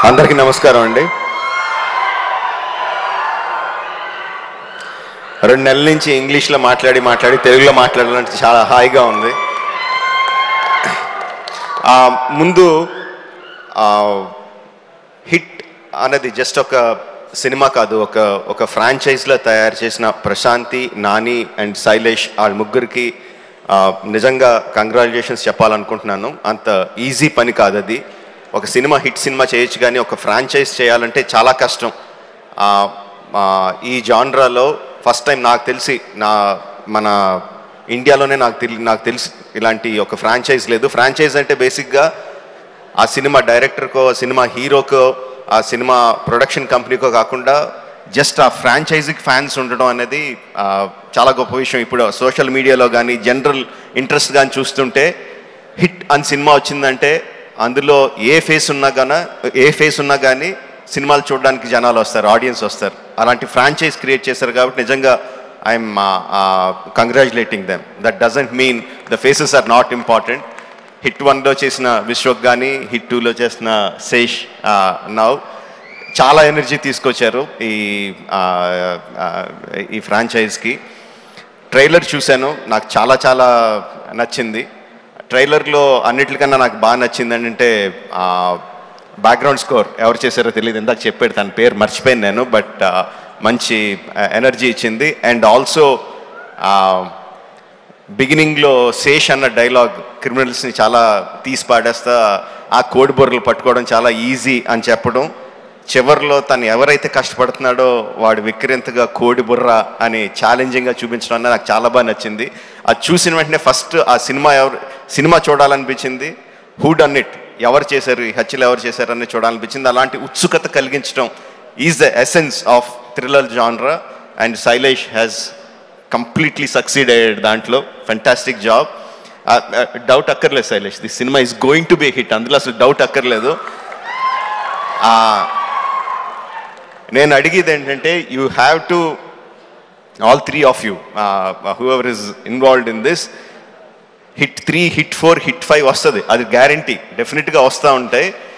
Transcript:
అందరికీ నమస్కారం అండి రెండు నెలల నుంచి ఇంగ్లీష్లో మాట్లాడి మాట్లాడి తెలుగులో మాట్లాడాలంటే చాలా హాయిగా ఉంది ఆ, ముందు ఆ, హిట్ అన్నది జస్ట్ ఒక సినిమా కాదు ఒక ఒక ఫ్రాంచైజ్లో తయారు చేసిన ప్రశాంతి నాని అండ్ శైలేష్ వాళ్ళ ముగ్గురికి ఆ, నిజంగా కంగ్రాచులేషన్స్ చెప్పాలనుకుంటున్నాను అంత ఈజీ పని కాదు అది ఒక సినిమా హిట్ సినిమా చేయొచ్చు కానీ ఒక ఫ్రాంచైజ్ చేయాలంటే చాలా కష్టం ఆ, ఆ, ఈ జాన్రాలో ఫస్ట్ టైం నాకు తెలిసి నా మన ఇండియాలోనే నాకు తెలి నాకు తెలిసి ఇలాంటి ఒక ఫ్రాంచైజ్ లేదు ఫ్రాంచైజ్ అంటే బేసిక్గా ఆ సినిమా డైరెక్టర్కో ఆ సినిమా హీరోకో ఆ సినిమా ప్రొడక్షన్ కంపెనీకో కాకుండా జస్ట్ ఆ ఫ్రాంచైజీకి ఫ్యాన్స్ ఉండడం అనేది ఆ, చాలా గొప్ప విషయం ఇప్పుడు సోషల్ మీడియాలో కానీ జనరల్ ఇంట్రెస్ట్ కానీ చూస్తుంటే హిట్ అని సినిమా వచ్చిందంటే అందులో ఏ ఫేస్ ఉన్నా గాన ఏ ఫేస్ ఉన్నా కానీ సినిమాలు చూడడానికి జనాలు వస్తారు ఆడియన్స్ వస్తారు అలాంటి ఫ్రాంచైజ్ క్రియేట్ చేశారు కాబట్టి నిజంగా I'm congratulating them that doesn't mean the faces are not important hit వన్లో చేసిన విశ్వక్ కానీ హిట్ టూలో చేసిన శేష్ నవ్ చాలా ఎనర్జీ తీసుకొచ్చారు ఈ ఆ, ఆ, ఈ ఫ్రాంచైజ్కి ట్రైలర్ చూశాను నాకు చాలా చాలా నచ్చింది ట్రైలర్లో అన్నిటికన్నా నాకు బాగా నచ్చింది ఏంటంటే బ్యాక్గ్రౌండ్ స్కోర్ ఎవరు చేశారో తెలియదు ఇందాక చెప్పాడు తన పేరు మర్చిపోయాను నేను బట్ మంచి ఎనర్జీ ఇచ్చింది అండ్ ఆల్సో బిగినింగ్లో శేష్ అన్న డైలాగ్ క్రిమినల్స్ని చాలా తీసి పాడేస్తా ఆ కోడి బొర్రలు పట్టుకోవడం చాలా ఈజీ అని చెప్పడం చివరిలో తను ఎవరైతే కష్టపడుతున్నాడో వాడు విక్రింతగా కోడి బుర్ర అని ఛాలెంజింగ్గా చూపించడం అన్నది నాకు చాలా బాగా నచ్చింది అది చూసిన వెంటనే ఫస్ట్ ఆ సినిమా ఎవరు సినిమా చూడాలనిపించింది హూ డన్ ఇట్ ఎవరు చేశారు ఈ హత్యలు ఎవరు చేశారని చూడాలనిపించింది అలాంటి ఉత్సుకత కలిగించడం is the essence of thriller genre and Sailesh has completely succeed అయ్యాడు దాంట్లో ఫెంటాస్టిక్ జాబ్ డౌట్ అక్కర్లేదు Sailesh the cinema is going to be hit అందులో అసలు డౌట్ అక్కర్లేదు ఆ, నేను అడిగేది ఏంటంటే you have to all three of you whoever is involved in this hit three hit four hit five వస్తుంది అది గ్యారంటీ డెఫినెట్గా వస్తూ ఉంటాయి